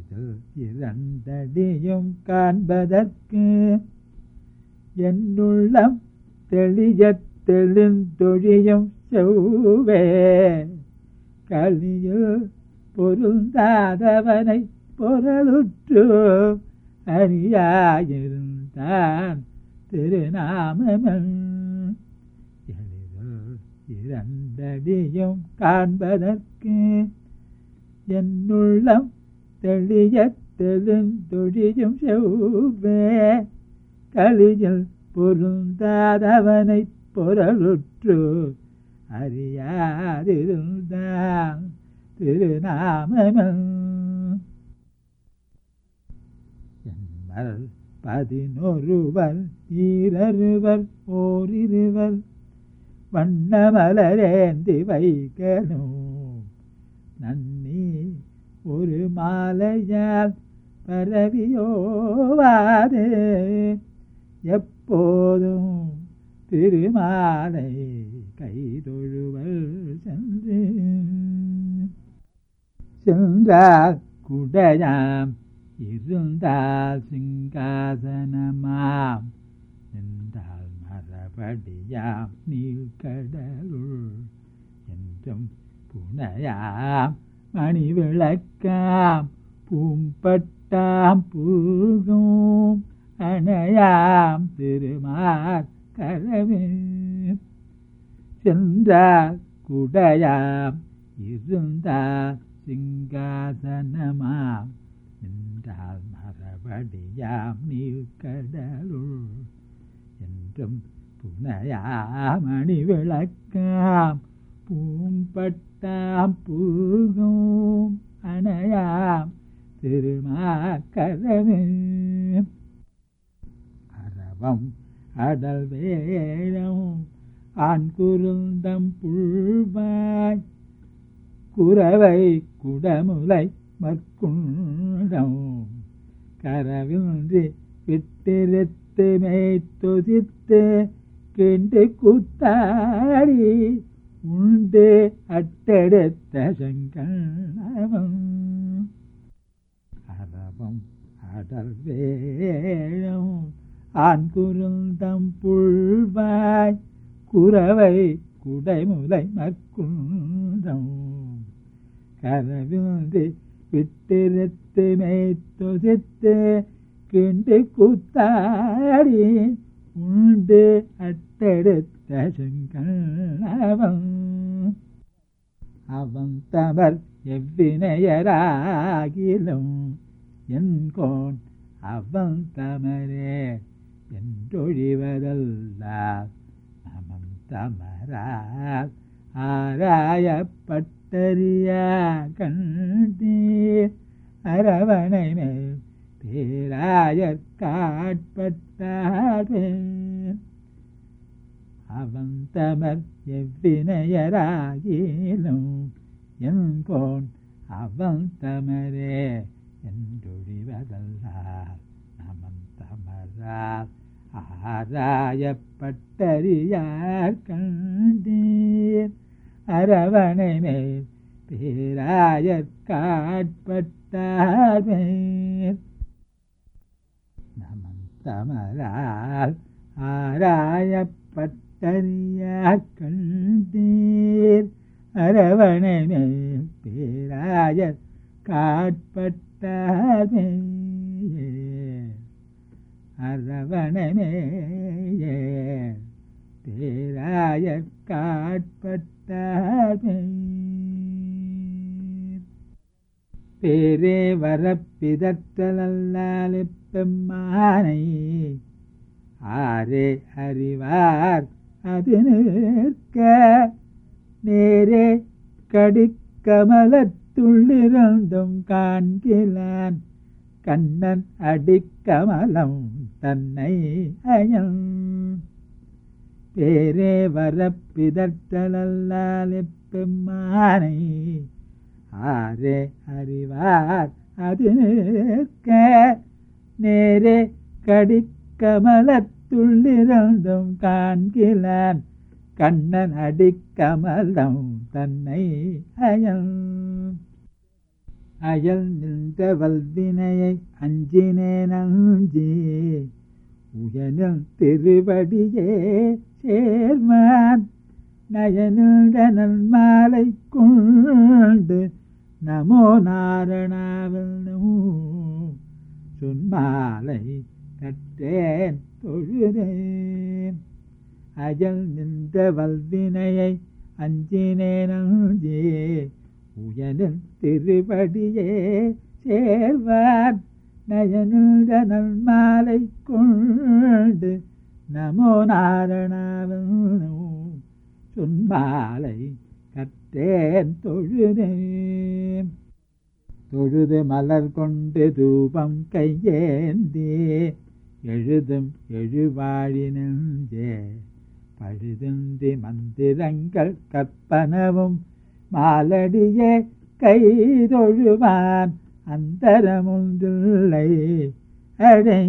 எளிதில் இரண்டடியும் காண்பதற்கு என்னுள்ளம் தெளிய தெளிந்தொழியும் செவ்வே கலியில் பொருந்தாதவனை பொருளுற்று அறியாயிருந்தான் திருநாமமன் எளிதில் இரண்டடியும் காண்பதற்கு என்னுள்ளம் தெளிய தெளிந்தொழியும் செவ்வே கலியில் பொருந்தாதவனை பொருளுற்று அறியாதிருந்தான் திருநாமமன் என்மல் பதினொருவர் ஈரருவர் ஓரிருவர் வண்ணமலரேந்தி வைக்கணும் நன்னி ஒரு மாலையால் பரவியோவாதே எப்போதும் திருமாலை கைதொழுவல் சென்று சென்றால் குடையாம் இருந்தால் சிங்காசனமாம் நின்றால் மரபடியாம் நீழ்கடலுள் என்றும் புனையாம் மணி விளக்காம் பூம்பட்டாம் பூகும் அணையாம் திருமார் கரவே சென்றால் குடையாம் இருந்தால் சிங்காசனமாம் நின்றால் மரபடியாம் நீழ்கடலுள் என்றும் புனையாமணி விளக்காம் பூம்பட்டாம் பூகும் அணையாம் திருமாக்கரவே அரவம் அடல் வேழம் ஆண் குருந்தம் புல்வாய் குறவை குடமுலை மற்குண்டம் கரவின்றி விட்டிருத்து மேய்த்தொதித்து கிண்டு கூத்தாடி உண்டு அட்டெடுத்த சங்கணவம் அரவம் அடல் வேழம் ஆண் குருந்தம் புல்வாய் குறவை குடைமுலை மற்குண்டம் கரவின்றி விட்டிருத்து மேய்த்தொதித்து கிண்டு கூத்தாடி உண்டு அட்டெடுத்த செங்கணவன் அவன் தமர் எவ்வினையராகிலும் என் கோன் அவன் தமரே என்றொழிவதல்லால் நமன் தமரால் ஆராயப்பட்டறிய கண்டீர் அரவணை மேல் பேராயற் காட்பட்டார் அவன் தமர் எவ்வினையராகிலும் என் கோன் அவன் தமரே என்றொழிவதல்லால் நமன் தமரால் ஆராயப்பட்டறியார் கண்டீர் அரவணை மேல் பேராயற் காட்பட்டார் மேல் நமன் தமரால் ஆராயப்பட்டறியார் கண்டீர் அரவணை மேல் பேராயற் காட்பட்டார் மேல் அரவணமேயே பேராயற் காட்பட்டார் பேரே வரப்பிதற்றலால் பெம்மானை ஆரே அறிவார் அது நிற்க நேரே கடிக்கமலத்துள்ளிருந்தும் காண்கிலான் கண்ணன் அடிக்கமலம் தன்னை அயம் பேரே வரப்பிதற்றலால் பெம்மானை ஆரே அறிவார் அது நிற்க நேரே கடிக்கமலத்துள்ளிருந்தும் காண்கிலான் கண்ணன் அடிக்கமலம் தன்னை அயம் அயல் நின்ற வல்வினையை அஞ்சினேன் அஞ்சி உயனில் திருவடியே சேர்மான் நயனின்ற நன்மாலை கொண்டு நமோ நாரணாவில் சொன்மாலை கற்றேன் தொழுதேன் அயல் நின்ற வல்வினையை அஞ்சினேன் அஞ்சி உயனில் திருவடியே சேர்வார் நயனின்ற நன்மாலை கொண்டு நமோ நாரணாவும் சொன்மாலை கற்றேன் தொழுதேன் தொழுது மலர் கொண்டு தூபம் கையேந்தி எழுதும் எழுவாழி நெஞ்சே பழுதுந்தி மந்திரங்கள் கற்பனவும் மாலடியே கைதொழுவான் அந்தரமுந்தில்லை அடை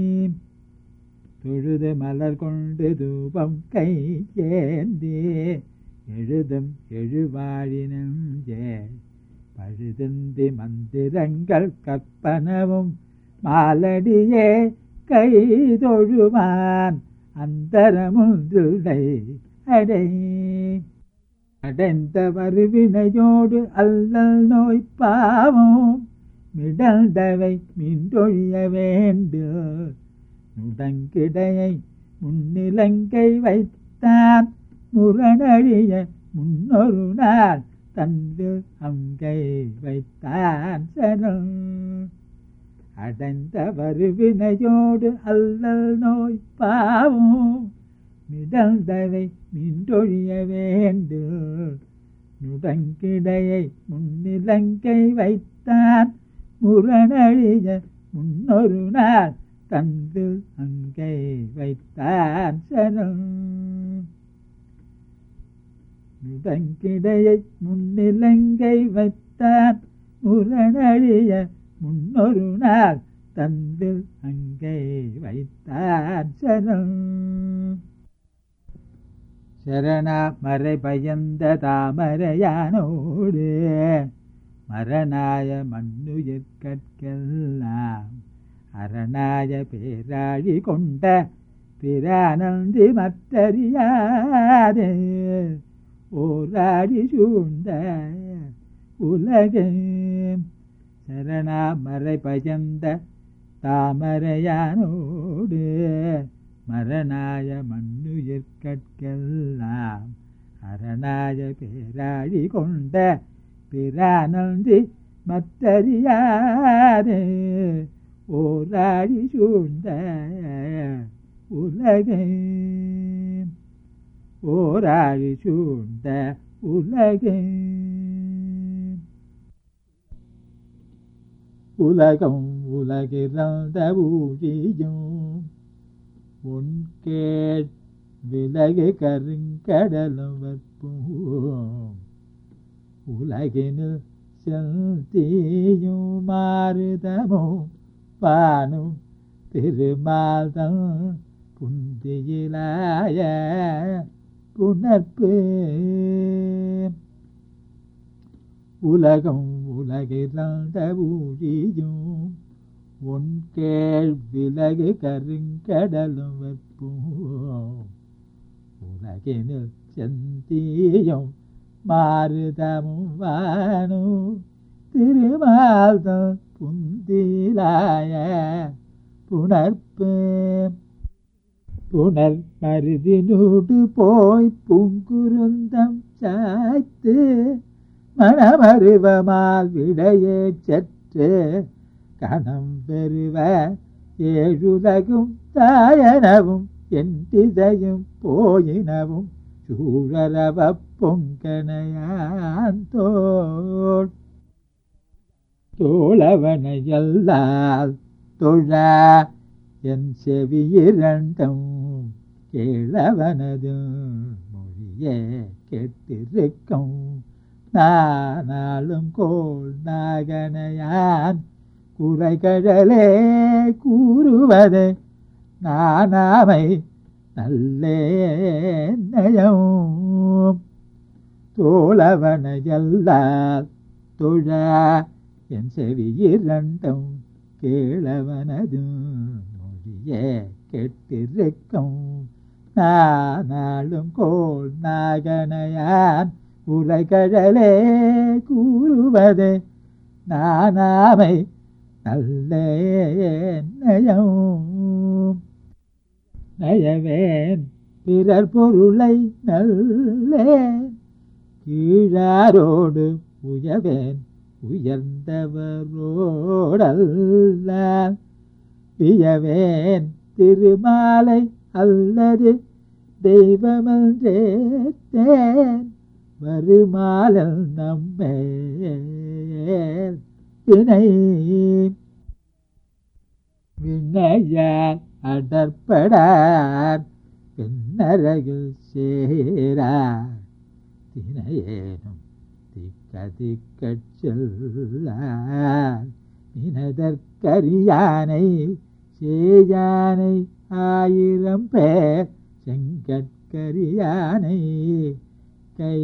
தொழுது மலர் கொண்டு தூபம் கை ஏந்தி எழுதும் எழுவாழி நெஞ்சே பழுதுந்தி மந்திரங்கள் கற்பனவும் மாலடியே கைதொழுவான் அந்தரமுந்தில்லை அடை அடைந்த வருவினையோடு அல்லல் நோய் பாவம் மிடந்தவை மின்றொழிய வேண்டு நுடங்கிடையை முன்னிலங்கை வைத்தான் முரணழிய முன்னொரு நாள் தந்து அங்கை வைத்தான் சரண் அடைந்த வருவினையோடு அல்லல் நோய் பாவம் மிடந்தவை மின்றொழிய வேண்டு நுடங்கிடையை முன்னிலங்கை வைத்தான் முரணழிய முன்னொரு நாள் தந்து அங்கை வைத்தான் சரண் நுடங்கிடையை முன்னிலங்கை வைத்தான் முரணழிய முன்னொரு நாள் தந்து அங்கை வைத்தான் சரண் சரணா மறை பயந்த தாமரையானோடு மரணாய மண்ணுயிர் கற்கெல்லாம் அரணாய பேராழி கொண்ட பிரானந்தி மற்றறியாதே ஓராடி சூழ்ந்த உலகே சரணா மறை பயந்த தாமரையானோடு மரணாய மண்ணுயிர் கற்கெல்லாம் அரணாய பேராழி கொண்ட பிரானந்தி மற்றறியாதே ஓராழி சூழ்ந்த உலகே ஓராழி சூழ்ந்த உலகே உலகம் உலகிறந்த ஊழியும் உன் கேட் விலகு கருங்கடலும் வற்போம் உலகினில் செல்தீயும் மாறுதமும் பானும் திருமாதம் புந்தியிலாய புணர்ப்பு உலகம் உலகிலாண்ட ஊழியும் உன் கேள் விலகு கருங்கடலும் வெப்போம் உலகினில் செந்தீயும் மாறுதமும் வானும் திருமால்தம் புந்திலாய புணர்ப்பு புனர் மருதினூடு போய் பூங்குருந்தம் சாய்த்து மணமருவமால் விடையே சற்று கணம் பெறுவ ஏழுலகும் தாயனவும் என் திசையும் போயினவும் சூழரவ பொங்கனையான் தோள் தோழவனையல்லால் தொழா என் செவி இரண்டும் கேளவனது மொழியே கேட்டிருக்கும் நானாலும் கோள் நாகனையான் குறைகடலே கூறுவது நானாமை நல்லே நயம் தோழவனையல்லால் தொழா என் செவி இரண்டும் கேளவனதும் மொழியே கெட்டிருக்கும் நாளும் கோல் நாகனையான் உரைகழலே கூறுவது நானாமை நல்ல நயம் நயவேன் பிறர் பொருளை நல்லேன் கீழாரோடு உயவேன் உயர்ந்தவரோடல்ல பியவேன் திருமாலை அல்லது தெய்வமன்றேன் வருமாலல் நம்மேல் வினை வினையார் அடற்படார் பின்னரகில் சேரார் தினையேனும் திக்க திக்கச் சொல்லார் நினதற்கரியானை சேயானை ஆயிரம் பேர் செங்கற்கரியானை கை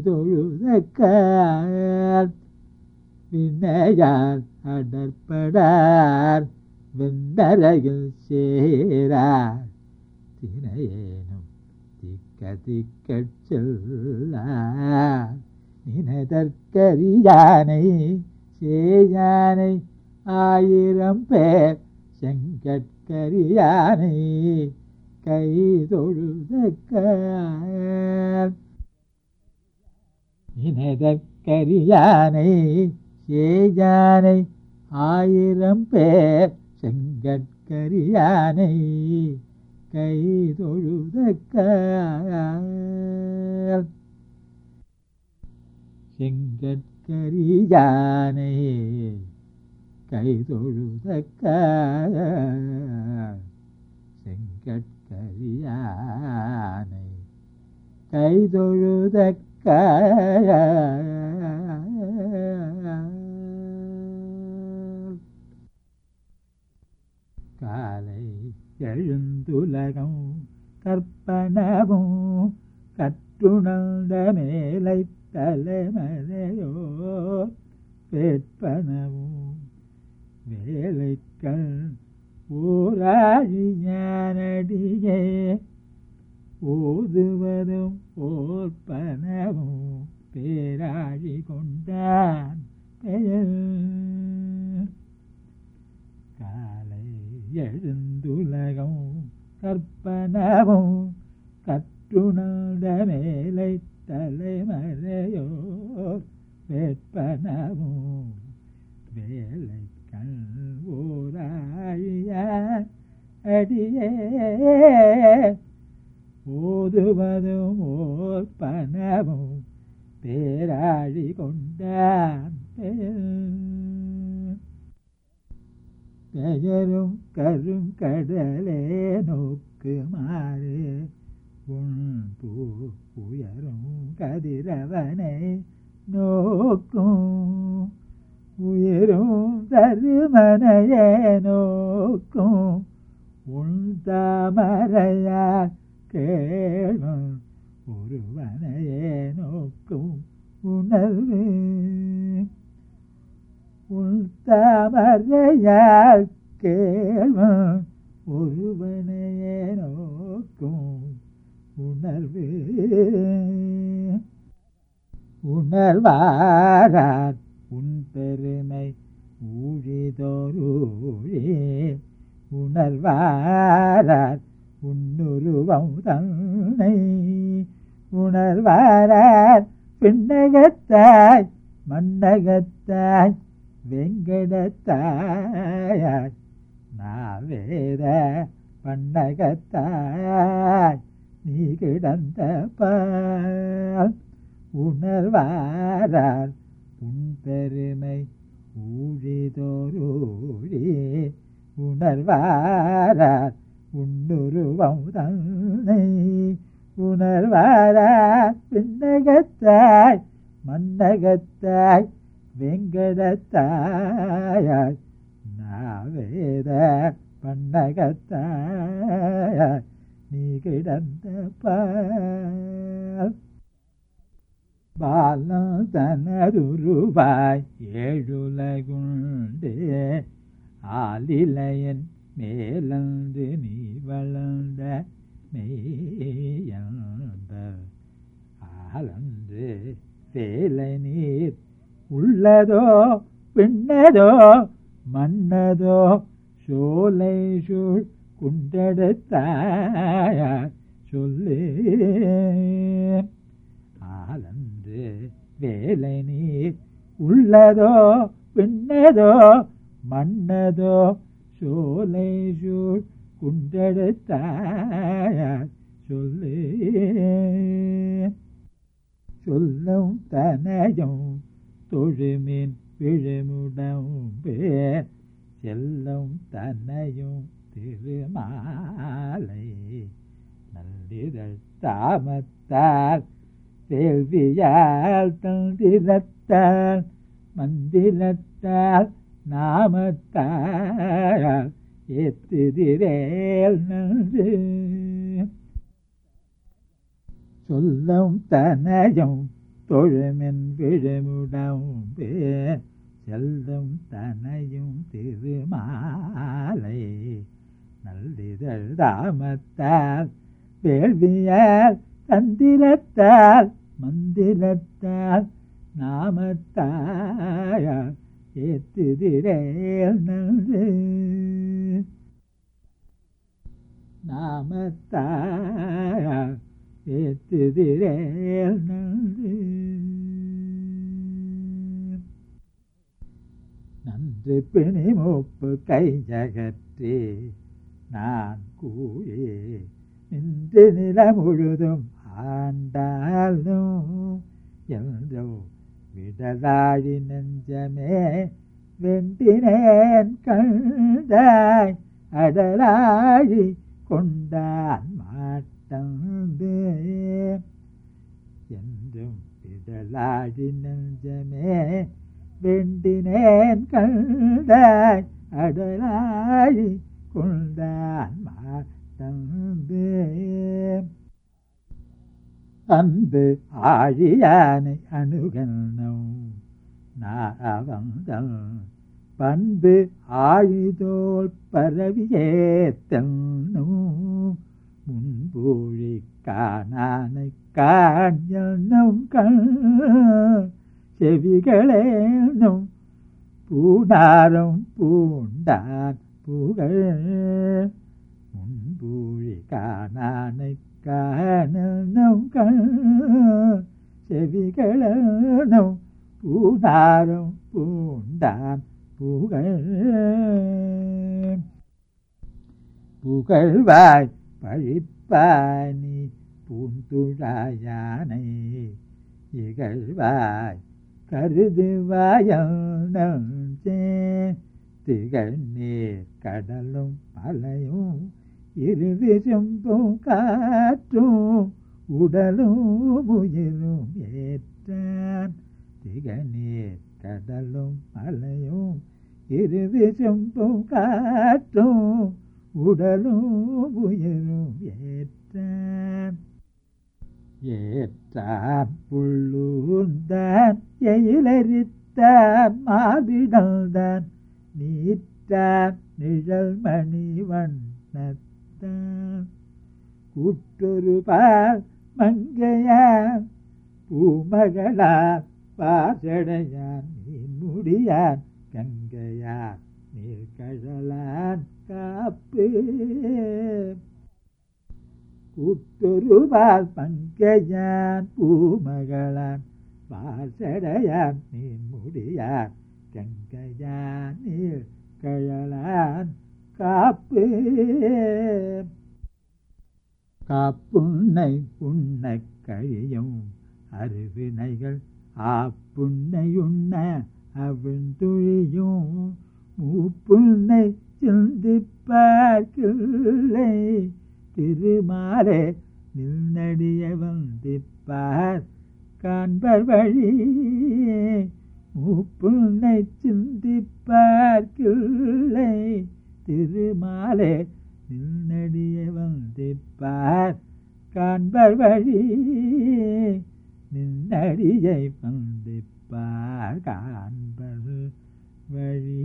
தொழுதக்கார் வினையார் அடற்படார் வெந்தரையில் சேரார் தினையேனும் திக்க திக்கச் சொல்லார் நினதற்கரியானை சேயானை ஆயிரம் பேர் செங்கற்கரியானை கை தொழுதக்க நினதற்கரியானை சேயானை ஆயிரம் பேர் செங்கற்கரியானை கை தொழுதக்க செங்கற்கரியானை கை தொழுதக்க செங்கற்கரியானை கை தொழுதக்க காலை எழுந்துலகம் கற்பனவும் கற்றுணர்ந்த மேலை தலைமறையோ வேட்பனவும் வேலைக்கள் ஊராழி ஞானடியே ஓதுவதும் ஓர்ப்பனவும் பேராழி கொண்டான் பெயர் காலை எழுந்துலகம் கற்பனவும் கற்றுணர்ந்த மேலை தலைமறையோ வேட்பனவும் வேலை கண் ஓராழிய அடியே ஓதுவதும் ஓர் பனவும் பேராழி கொண்டான் பெயர் பெயரும் கரும் கடலே நோக்குமாறு உன் பூ உயரும் கதிரவனை நோக்கும் உயரும் தருமனையே நோக்கும் உன் தாமரையார் கேளும் ஒருவனையே நோக்கும் உணர்வு உன் தாமரையார் கேளும் ஒருவனையே நோக்கும் உணர்வு உணர்வாரார் உன் பெருமை ஊழிதோரூழே உணர்வாரார் உன்னுருவம் தன்னை உணர்வாரார் பின்னகத்தாய் மன்னகத்தாய் வெங்கடத்தாயாய் நாவேத பன்னகத்தாய் நீ கிடந்த பால் உணர்வாரார் உன் பெருமை ஊழிதோரூழே உணர்வாரார் உன்னுருவம் தன்னை உணர்வாரார் பின்னகத்தாய் மன்னகத்தாய் வெங்கடத்தாயாய் நாவேத பன்னகத்தாயாய் நீ கிடந்த பால் பாலம் தனதுருவாய் ஏழுலகுண்டே ஆலிலையன் மேலந்து நீ வளர்ந்த மெய்யந்த ஆலந்து வேலை நீர் உள்ளதோ பின்னதோ மன்னதோ சோலை சூழ் குண்டெடுத்தாய சொல்லு ஆலந்து வேலை நீர் உள்ளதோ பின்னதோ மன்னதோ சோலை சூழ் குண்டெடுத்தாய சொல்லு சொல்லும் தனையும் தொழுமின் விழுமுடம் பேர் செல்லும் தன்னையும் திருமாலை நல்லிதழ் தாமத்தால் வேள்வியால் தந்திரத்தால் மந்திரத்தால் நாமத்தால் ஏத்துதிரேல் நன்று சொல்லும் தனையும் தொழுமென் விழுமுடம் பேர் செல்லும் தனையும் திருமாலை நல்லிதழ் தாமத்தால் வேள்வியால் தந்திரத்தால் மந்திரத்தால் நாமத்தாய ஏத்துதிரேல் நன்று நாமத்தாய ஏத்துதிரேல் நன்று நன்று பிணி மூப்பு கையகற்றே நான் கூயே நின்று நில முழுதும் ஆண்டாலும் என்றோ விடலாழி நெஞ்சமே வெண்டினேன் கண்டாய் அடலாழி கொண்டான் மாட்டந்தே என்றும் விடலாழி நெஞ்சமே வெண்டினேன் கண்டாய் அடலாழி கொண்டான் மாட்டந்தே அன்பு ஆழியானை அணுகனும் நாவந்தம் பண்பு ஆழிதோல் பரவியேத்தனும் முன்பூழி காணானை காண்யனும் கண் செவிகளேனும் பூனாரம் பூண்டான் புகழ் முன்பூழி காணானை காணும் கண் செவிகளும் பூதாரும் பூண்டான் புகழ் புகழ்வாய் பழிப்பானி பூந்துழாயானை இகழ்வாய் கருதுவாயம் திகழ் நீர் கடலும் மலையும் இருவிரும்பும் காற்றும் உடலும் உயிரும் ஏற்றான் திகநீர் கடலும் மலையும் இருவிரும்பும் காற்றும் உடலும் உயிரும் ஏற்றான் ஏற்றான் புள்ளூர்ந்தான் எயிலரித்தான் மாவிடல்தான் நீற்றான் நிழல் மணிவன் நத்தான் கூட்டொரு பால் மங்கையான் பூமகளான் பாசடையான் நீன் முடியான் கங்கையான் நீர் கழலான் காப்பு கூட்டொரு பால் மங்கையான் பூமகளான் பாசடையான் நீன் முடியான் கங்கையான் நீர் கழலான் காப்பு காப்புன்னை உண்ண கழியும் அருவினைகள் ஆப்புன்னை உண்ண அவிழ்ந்துழியும் மூப்புன்னை சிந்திப்பார்க்கில்லை திருமாலே நில்நடிய வந்திப்பார் காண்பர் வழி மூப்புன்னை சிந்திப்பார்க்கில்லை திருமாலே நில்நடிய வந்திப்பார் காண்பர் வழி நின்னடியை வந்திப்பார் காண்பது வழி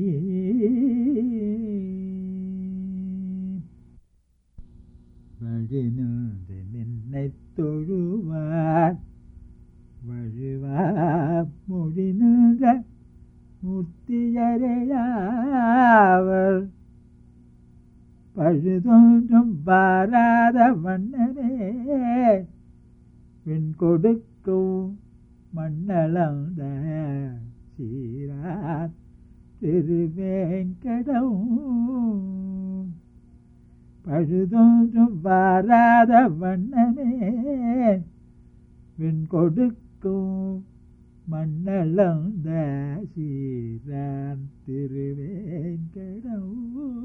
வழி நின்று நின்னை தொழுவார் வழுவா மொழி நின்ற மூர்த்தியரையாவர் பழுதொன்றும் பாராத வண்ணனே பின் கொடுக்கும் மண்ணளந்த சீரார் திருவேங்கடம் பழுதொன்றும் வாராத வண்ணமே பின் கொடுக்கும் மண்ணளந்த சீரான் திருவேங்கடம்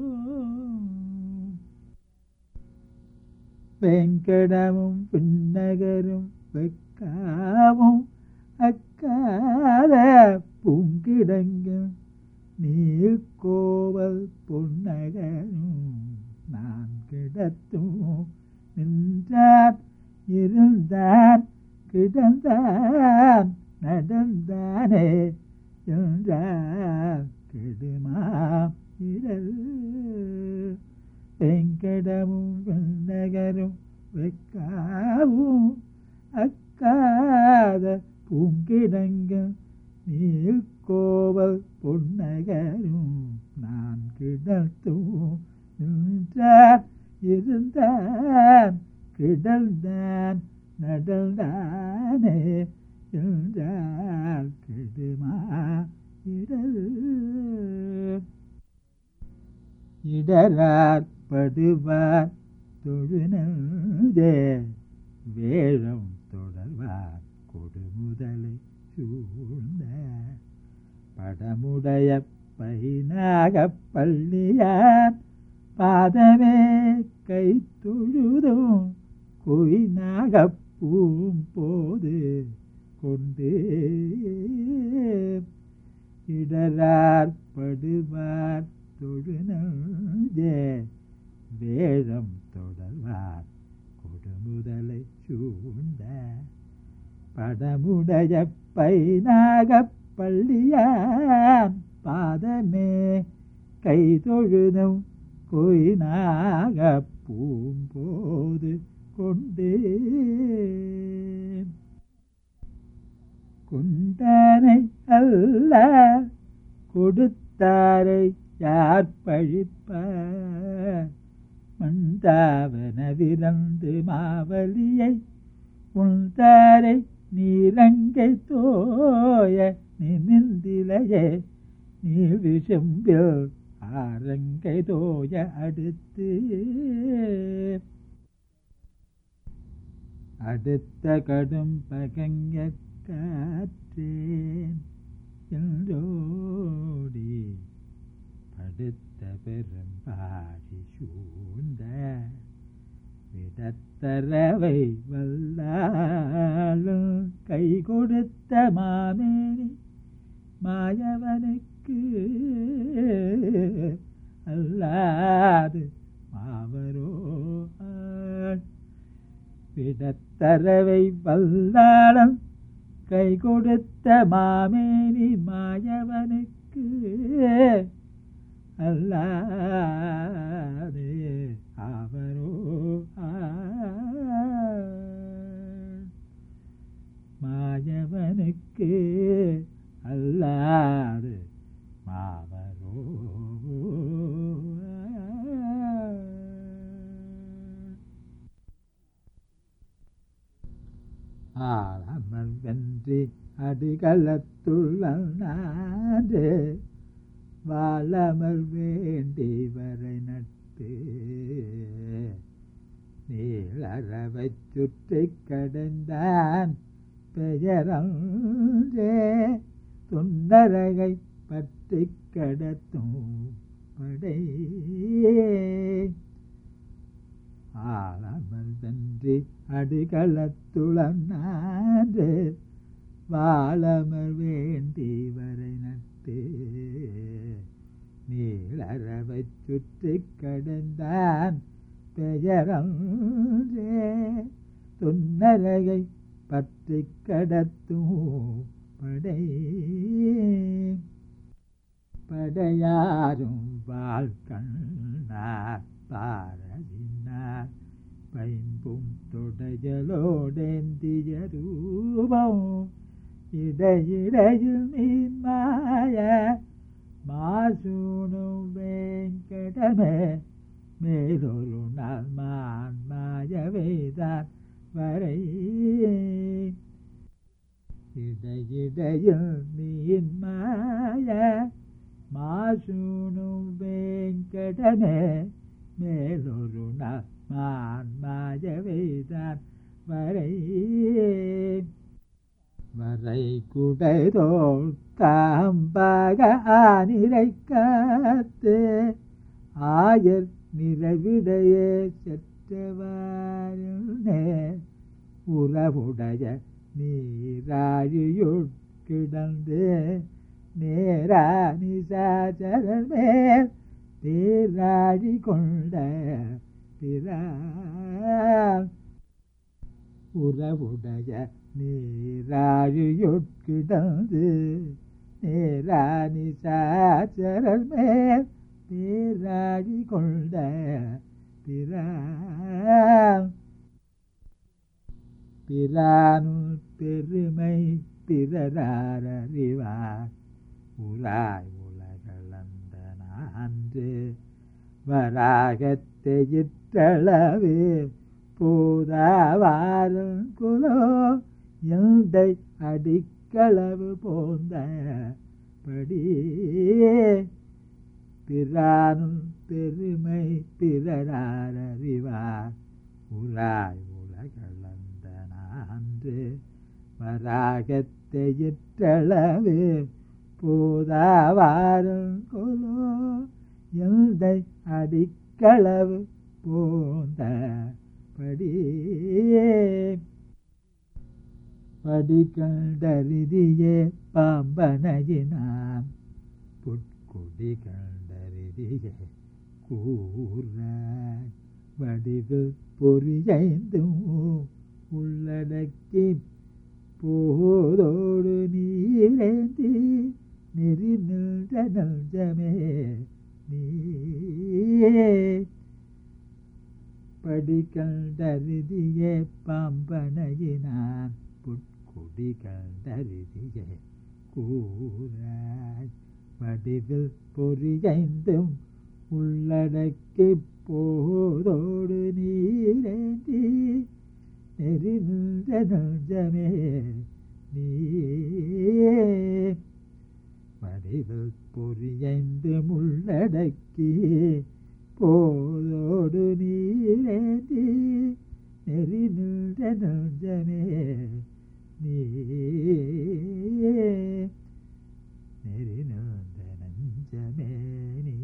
வெங்கடமும் புன்னகரும் வெக்காவும் அக்காத பூங்கிடங்கும் நீர்கோவல் பொன்னகரும் நான் கிடத்தும் நின்றான் இருந்தான் கிடந்தான் நடந்தானே என்றான் கெடுமா இடல் வெங்கடமும் நகரும் வெக்காவும் அக்காத பூங்கிடங்கும் நீர்கோவல் பொன்னகரும் நான் கிடத்தும் நின்றான் இருந்தான் கிடந்தான் நடந்தானே என்றால் கெடுமா இடல் இடரார் படுவார் தொழுநே வேழம் தொடர்வார் கொடுமுதலை சூழ்ந்த படமுடைய பைனாக பள்ளியான் பாதமே கை தொழுதும் கொய்நாக பூம்போது கொண்டு இடரார் படுவார் தொழுநே வேழம் தொடர்வார் கொடுமுதலை சூழ்ந்த படமுடைய பைனாக பள்ளியான் பாதமே கை தொழுதும் கொய்னாக பூம்போது கொண்டே கொண்டனை அல்ல கொடுத்தாரை யார் பழிப்பார் மந்தாவன விரந்து மாவலியை உள்தாரை நீலங்கை தோய நிமிந்திலையே நீடு செம்பில் ஆரங்கை தோய அடுத்து அடுத்த கடும் பகங்க காற்றேன் என்றோடி படுத்த பெரும்பாடி சூழ்ந்த விடத்தரவை வல்லாலும் கை கொடுத்த மாமேனி மாயவனுக்கு அல்லாது மாவரோ விடத்தரவை வல்லாளம் கை கொடுத்த மாமேனி மாயவனுக்கு அல்லாது அவரோ மாயவனுக்கு அல்லாது மாவரோ ஆளமர் வென்றி அடிகளத்துள்ளே வாழமர் வேண்டி வரை நட்டு நீளரவை சுற்றி கடந்தான் பெயரே துண்டரகை பற்றி கடத்தும் படை ஆளமல் வென்றி அடிகளத்துளநாடு வாழமர் வேண்டி வரை நட்டு நீளரவை சுற்றி கடந்தான் பெயரே துன்னரகை பற்றி கடத்தும் படை படையாரும் வாழ்கண்ணார் பாரதினார் பைம்பும் தொடைகளோடேந்திய ரூபம் இடையிடையில் மீன்மாய மாசூனும் வேங்கடமே மேலொரு நாள் மான் மாயவேதான் வரை இடையிடையில் மீன் மாய மாசூனும் வேங்கடமே மேலொரு நாள் மான் மாயவேதான் வரை வரை குடைதோள் தாம்பாக ஆனிரை காத்து ஆயர் நிறைவிடையே செற்றவாருனே உறவுடைய நீராழியுட் கிடந்து நேரா நிசாச்சரன் மேல் நீராழி கொண்ட பிறான் உறவுடைய நீராழியுட்கிடந்து நேராணி சாச்சரல் மேல் நீராழி கொண்ட பிறான் பிறானுள் பெருமை பிறராரறிவார் உராய் உலகளந்த நான்று வராகத்தை இற்றளவே போதாவாரும் குலோ எந்தை அடிக்களவு போந்த படி பிறானும் பெருமை பிறராரறிவார் உராய் உலகளந்த நான்று வராகத்தை இற்றளவு போதாவாரும் குலோ எந்தை அடிக்களவு போந்த படியே படிகண்டறிதியே பாம்பனகினான் புட்குடி கண்டறிதியே கூற வடிவு பொறியைந்தும் உள்ளடக்கி போதோடு நீரேந்தி நெறி நின்ற நஞ்சமே நீயே படிகண்டறிதியே பாம்பனையினான் புட்குடி கண்டறிதியே கூறாய் வடிவில் பொறியைந்தும் உள்ளடக்கி போதோடு நீரேந்தி நெறி நின்ற நஞ்சமே நீயே வடிவில் பொறியைந்து முள்ளடக்கி போதோடு நீரேந்தி நெறி நின்ற நஞ்சமே நீயே நெறி நின்ற நஞ்சமே நீ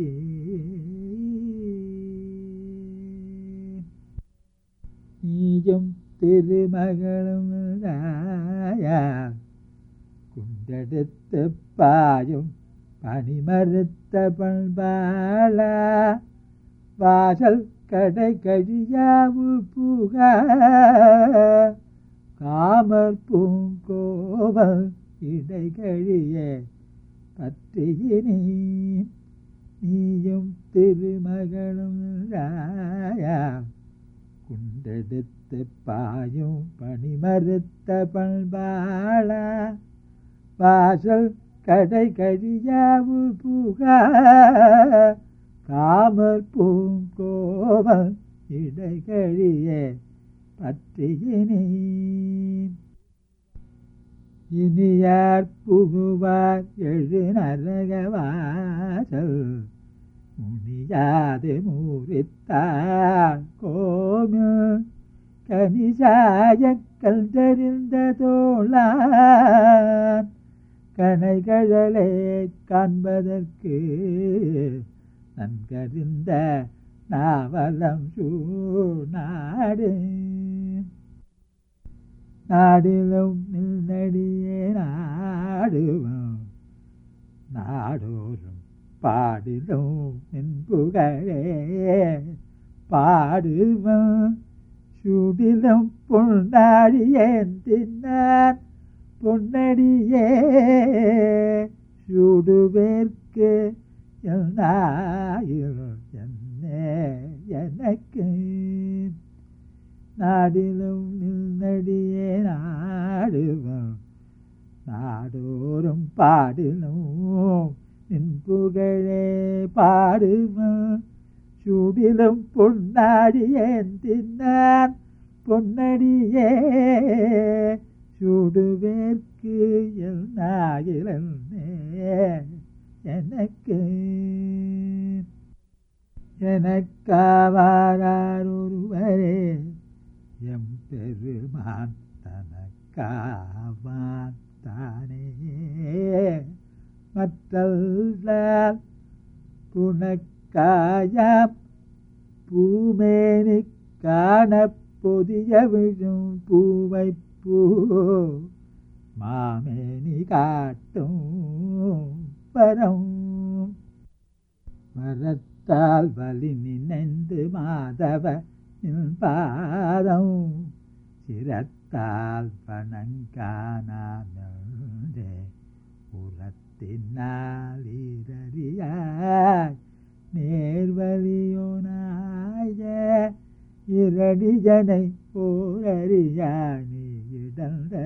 நீயும் திருமகளும் தாயா குண்டெடுத்து பாயும் பனிமறுத்த பண்பாள வாசல் கடை கழியாவு புக காமர் பூங்கோவல் இடை கழிய பற்றியினி நீயும் திருமகளும் ராயா குண்டெடுத்து பாயும் பனிமறுத்த பண்பாள வாசல் கடை கழியாவு புக காமர் பூங்கோவல் இடை கழிய பற்றியினி இனியார் புகுவார் எழு நரகவாசல் முனியாது மூரித்தார் கோமில் கனிசாயக் கண்டறிந்த தோளான் கனைகழலே காண்பதற்கு நன்கறிந்த நாவலம் சூநாடு நாடிலும் நின்னடியே நாடுவோம் நாடோறும் பாடிலும் நின் புகழே பாடுவோம் சுடிலும் பொன்னாடியேந்தினான் பொன்னடியே சுடுவேற்கு என்னாயில் என்னே எனக்கு நாடிலும் நின்னடியே நாடுவோம் நாடோறும் பாடிலும் நின் புகழே பாடுவோம் சுடிலும் பொன்னாடியேந்தினான் பொன்னடியே சுடுவேற்கு என்னாகிலே எனக்கு எனக்காவாரார் ஒருவரே எம் பெருமான் தனக்காவான் தானே மற்றல்லால் புனக்காயாம் பூமேனி காண பொதிய விழும் பூவை பூ மாமேனி காட்டும் வரம் வரத்தால் வலி நினைந்து மாதவ நின் பாதம் சிரத்தால் பணங்கானே உரத்தினாலிரறியாய் நேர்வழியோனாய இரடிஜனை போரறியாணி இடந்த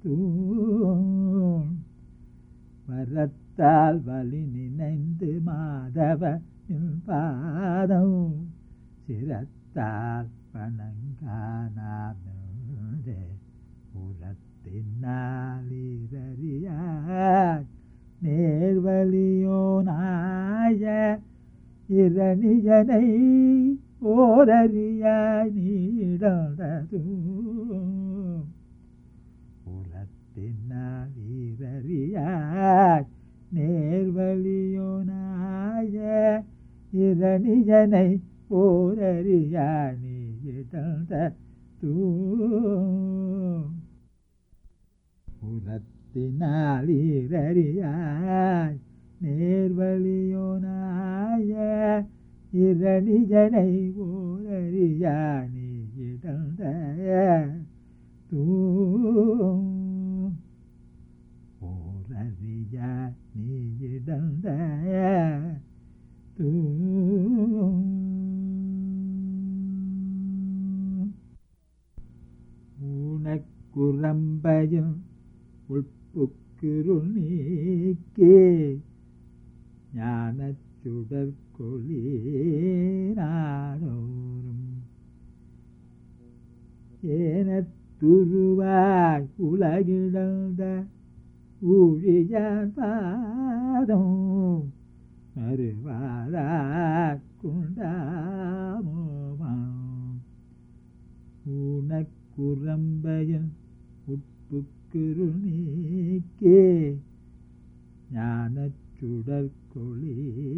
தூண் வரத்தால் வலி நினைந்து மாதவ நின் பாதம் சிரத்தால் பணங்கானே உரத்தினாலிரறியாய் நேர்வழியோனாய இரணியனை ஓரறியாய் நீடதும் உரத்தினாலிரறியாய் நேர்வழியோனாய இரணியனை ஓரறியாய் நீடந்த தூம் உரத்தினாலிரறியாய் நேர்வழியோனாய இரணிஜனை ஓரறியாணி இடந்த தூம் ஓரறியா நீ இடந்த தூம் உனக்குரம்பையும் உட்புக்கிருள் நீக்கே ஞானச் சுடற்கொழி நாடோறும் ஏனத்துருவாய் உலகிழந்த ஊழியான் பாதம் மறுவாரா குண்டாமோமாம் உனக்குரம்பையன் உட்புக்குரு நீக்கே ஞானச் சுடற்கொழி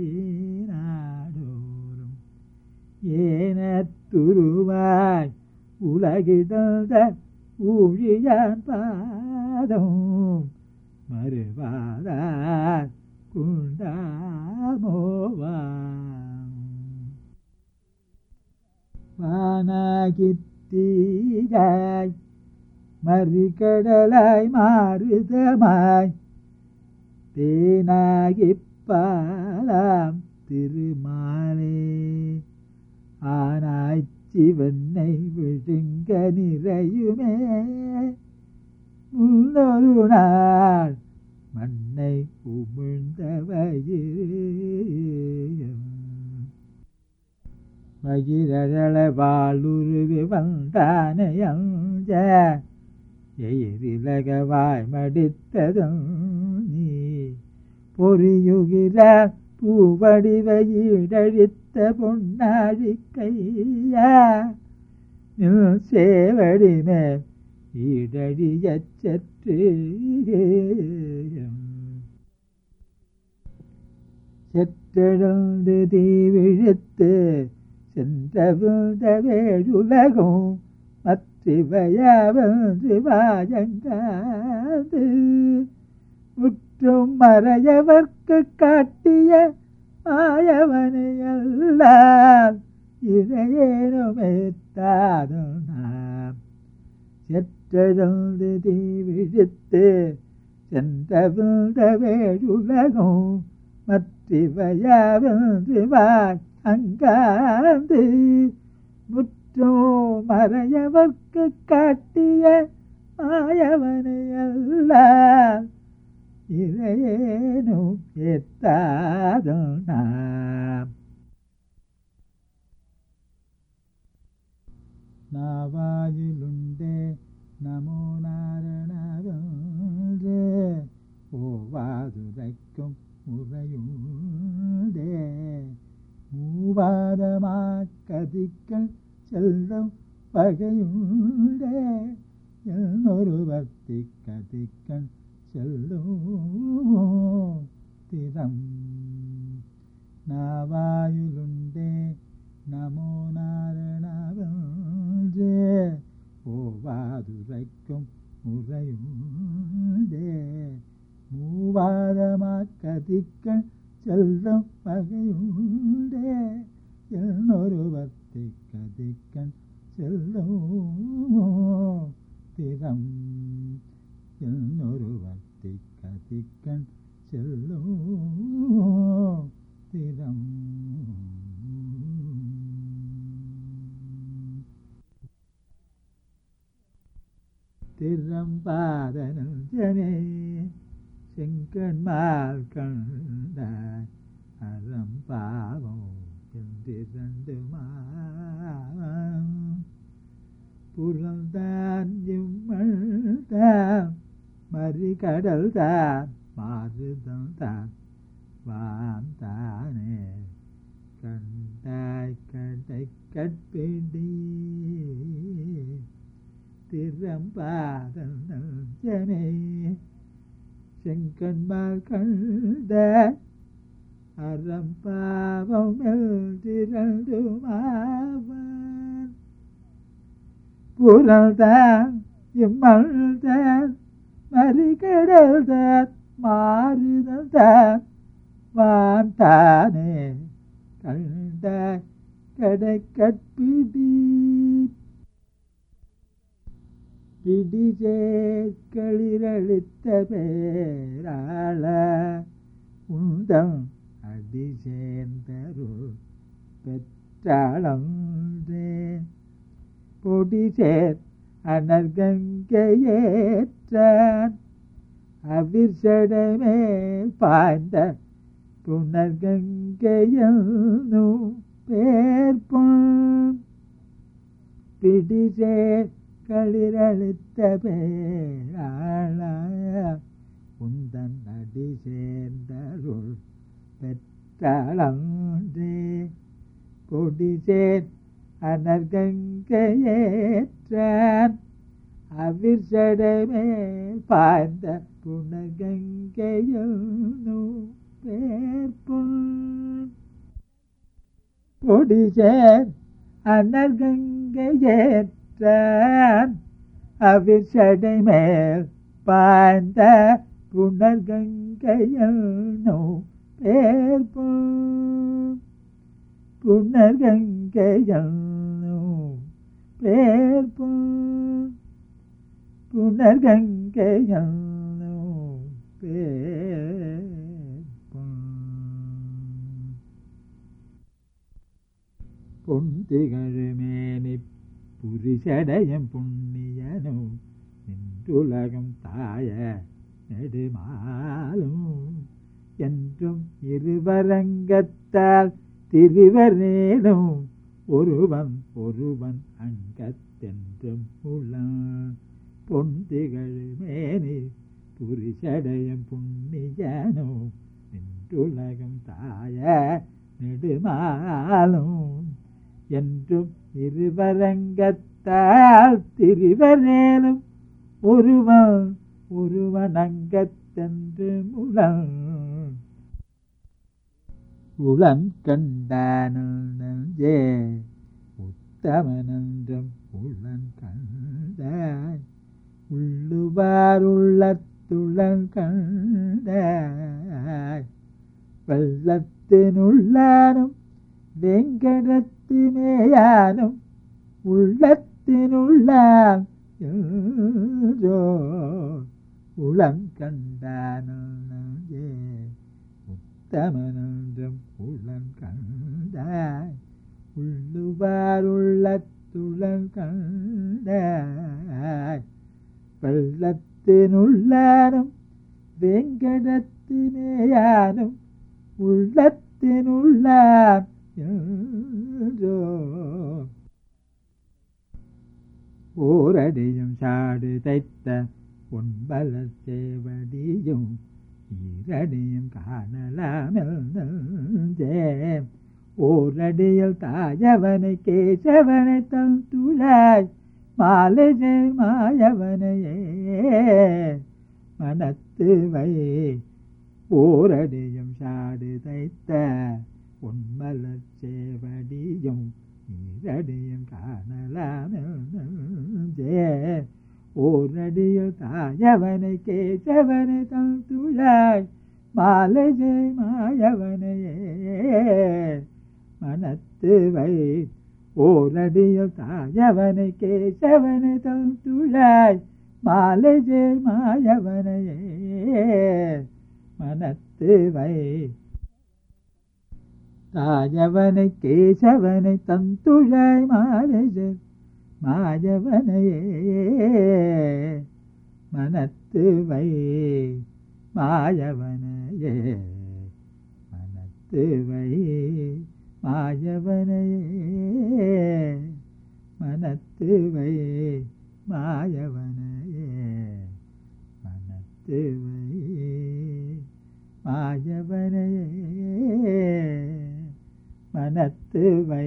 நாடோறும் ஏன துருவாய் உலகிடந்த ஊழியான் பாதம் மறுவாரார் குண்டாமோவாம் வானாகித்தீகாய் மறிகடலாய் மாறுதமாய் தேனாகிப் பாலாம் திருமாலே ஆனாய்ச் சிவனை விழுங்க நிறையுமே முன்னொரு நாள் மண்ணை உமிழ்ந்த வயிறும் மகிழழல வாளுருவி வந்தானையஞ்ச எயிரிலகவாய் மடித்ததும் நீ பொறியுகிற பூவடிவ ஈடழித்த பொன்னாழி கையா நில் சேவடி மேல் ஈடழியச் சற்று செற்றெழுந்து தீவிழித்து சென்றவிழ்ந்த வேழுலகும் மற்றிவையாவது வாயங்காது முற்றும் மறையவர்க்கு காட்டிய மாயவனையெல்லாம் இதையேனுமே ஏத்தாதும் நாம் செற்றெழுந்து தீ விழித்து சென்றவிழ்ந்த வேழுலகும் மற்றிவையாவென்று வாய் அங்காந்து முற்றோ மறையவர்க்கு காட்டிய மாயவனை அல்ல இறையேனும் ஏத்தாதும் நாம் நாவாயிலுண்டே நமோ நாரணே ஓவாதுரைக்கும் முறையுண்டே மூவாதமாக்கதிக்கள் செல்லும் வகையுண்டே என்னொருவர்த்தி கதிக்கண் செல்லும் திறம் நாவாயுலுண்டே நமோ நாரணே ஓவாதுரைக்கும் முறையுண்டே மூவாதமாக்கதிக்கள் செல்லும் வகையுண்டே என்னொருவர்த்தி கதிக்கண் செல்லும் திறம் എന്നൊരുവർത്തി കതിക്കൺ ചെല്ലും തിരം തിരമ്പാതനം ജനേ செங்கன்மால் கண்டாய் அறம் பாவம் என்றிரண்டு புறந்தான் இம்மழ்தான் மறிகடல் தான் மாறுதம் தான் வாந்தானே கண்டாய் கடை கட்பிடி திறம்பாதன் ஜனே செங்கன்மால் கண்ட அறம் பாவம் எழுதிரண்டுமாவன் புரள்தான் இம்மழ்தான் மறிகடல்தான் மாறுதல்தான் வான்தானே கண்ட கடை கற்பிடி பிடிசே களிரளித்த பேராள உந்தம் அடி சேர்ந்தருள் பெற்றாளந்தே பொடிசேர் அனர்கங்கையேற்றான் அவிர்சடமேல் பாய்ந்த புனர்கங்கையும் பேர்பொன் பிடிசேர் களிரளித்த பேராள உந்தன் அடி சேர்ந்தருள் பெற்றாளன்றே கொடிசேர் அனர்கங்கையேற்றான் அவிர்சடமேல் பாய்ந்த புனர்கங்கையும் பேர்பொன் கொடிசேர் அனர்கங்கையேற்றான் அவிர்சடை மேல் பாய்ந்த புனர்கங்கையோ பேர்பொன் புனர்கங்கையோ பேர்பொன் புனர்கங்கையோ பேர்பொன் பொந்திகழுமேனி புரிசடையம் புண்ணியனும் நின்றுலகம் தாய நெடுமாலும் என்றும் இருவரங்கத்தால் திரிவரேனும் ஒருவன் ஒருவன் அங்கத்தென்றும் உளம் பொந்திகழுமேனி புரிசடையம் புண்ணியனும் நின்றுலகம் தாய நெடுமாலும் என்றும் இருவரங்கத்தால் திரிவரேனும் ஒருவன் ஒருவன் அங்கத்தென்று முழம் உளன் கண்டானே உத்தமனன்றம் உளன் கண்டாய் உள்ளுவார் உள்ளத்துளன் கண்டாய் வெள்ளத்தினுள்ளானும் வெங்கடத்து மேயானும் உள்ளத்தினுள்ளான் என்றோ உளம் கண்டானே உத்தமனன்றும் உளம் கண்டாய் உள்ளுவார் உள்ளத்துளம் கண்டாய் வெள்ளத்தினுள்ளானும் வெங்கடத்தினேயானும் உள்ளத்தினுள்ளான் என்றோ ஓரடியும் சாடு தைத்த பொன்பல சேவடியும் ஈரடியும் காணலாமே ஓரடியில் தாயவனை கேசவனை தன் துழாய் மாலை மாயவனையே மனத்து வை ஓரடியும் சாடு தைத்த உண்மலர் சேவடியும் ஈரடியும் காணலாமே ஓரடியில் தாயவனை கேசவனை தன் துழாய் மாலை மாயவனையே மனத்து வை ஓரடியில் தாயவனை கேசவனை தன் துழாய் மாலை மாயவனையே மனத்து வை தாயவனை கேசவனை தந்துழாய் மாலை மாயவனையே மனத்து வை மாயவனையே மனத்து வை மாயவனையே மனத்து வை மாயவனையே மனத்து வை மாயவனையே மனத்து வை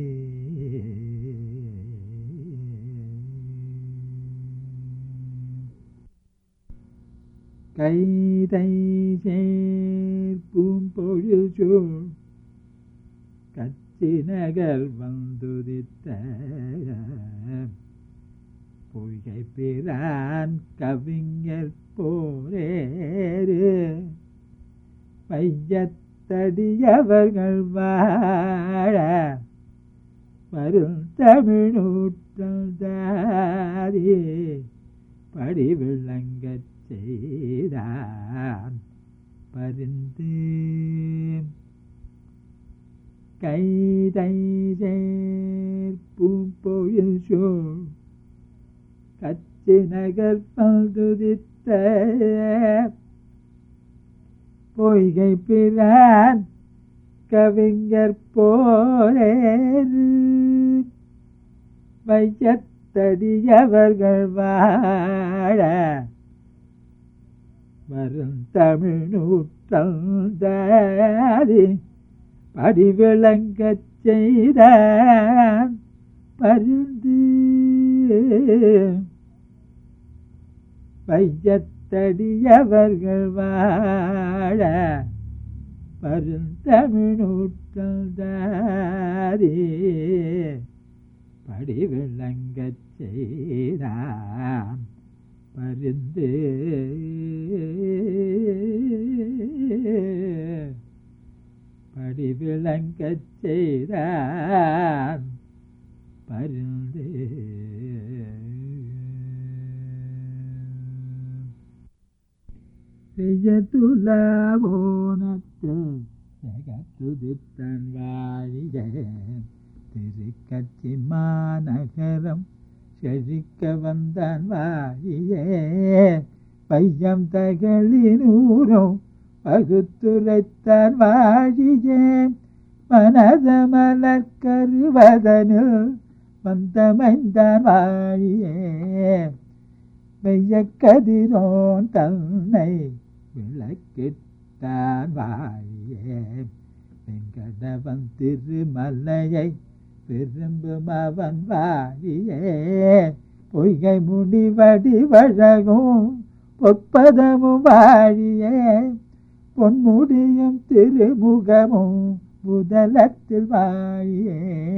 கைதை சேர்ப்பும் பொழில் சூழ் கச்சி நகர் வந்துதித்த பொய்கை பிரான் கவிஞர் போரேறு பையத்தடியவர்கள் வாழ வரும் தமிழூற்றல் தாரி படி விளங்கச் செய்தான் பரிந்து கைதை சேர்ப்பும் பொழில் சூழ் கச்சி நகர் பல்துதித்த பொய்கை பிரான் கவிஞர் போரேறு வையத்தடியவர்கள் வாழ வரும் தமிழ்நூற்றந்தாரி படிவிளங்கச் செய்தான் பருந்து வையத்தடியவர்கள் வாழ பருந்தமிழ்நூற்றந்தாரி படிவிளங்கச் செய்தான் பருந்து படிவிளங்கச் செய்தான் பருந்து செய்யத்துலவோனத்து ஜகத்துதித்தன் வாழிய திருக்கட்சி மாநகரம் செழிக்க வந்தான் வாழியே பையம் தகளினூரும் பகுத்துரைத்தான் வாழியே மனதமலர் கருவதனில் வந்தமைந்தான் வாழியே வெய்யக்கதிரோன் தன்னை விளக்கிட்டான் வாழியே வெங்கடவன் திருமலையை விரும்பும் அவன் வாழியே பொய்கை முடிவடி வழகும் பொற்பதமும் வாழியே பொன்முடியும் திருமுகமும் முதலத்தில் வாழியே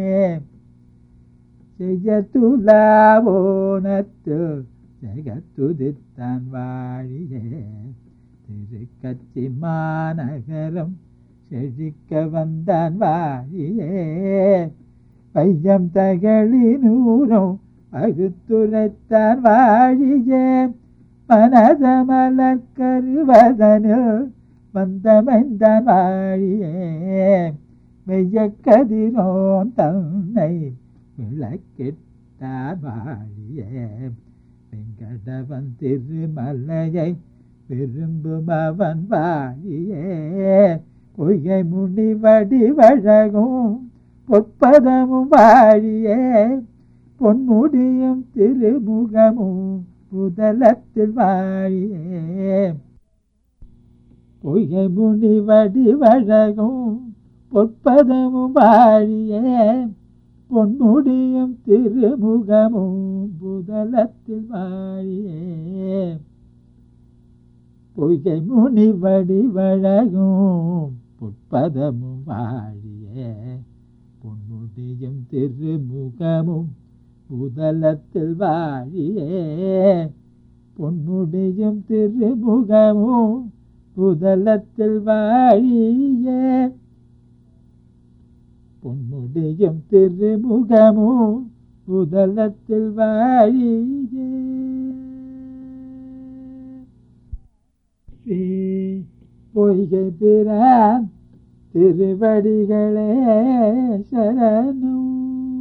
செய்ய துலாவோனத்து ஜெகத்துதித்தான் வாழியே திருக்கச்சி மாநகரம் செழிக்க வந்தான் வாழியே பையம் தகளினூரும் பகுத்துரைத்தார் வாழியே மனதமலர் கருவதனில் வந்தமைந்தான் வாழியே மெய்ய கதிரோன் தன்னை விளக்கிட்டார் வாழியே வெங்கடவன் திருமலையை விரும்பும் அவன் வாழியே பொய்கை முனி வடிவழகும் பொற்பதமும் வாழியே பொன்முடியும் திருமுகமும் புதலத்தில் வாழியே பொய்கை முனி வடிவழகும் பொற்பதமும் வாழியே பொன்முடியும் திருமுகமும் புதலத்தில் வாழியே பொய்கை முனி வடிவழகும் பொற்பதமும் வாழியே பொன்முடியும் திருமுகமும் புதலத்தில் வாழியே பொன்முடியும் திருமுகமும் புதலத்தில் வாழியே பொன்முடியும் திருமுகமும் புதலத்தில் வாழியே ஸ்ரீ பொய்கை பிரான் திருவடிகளே சரணம்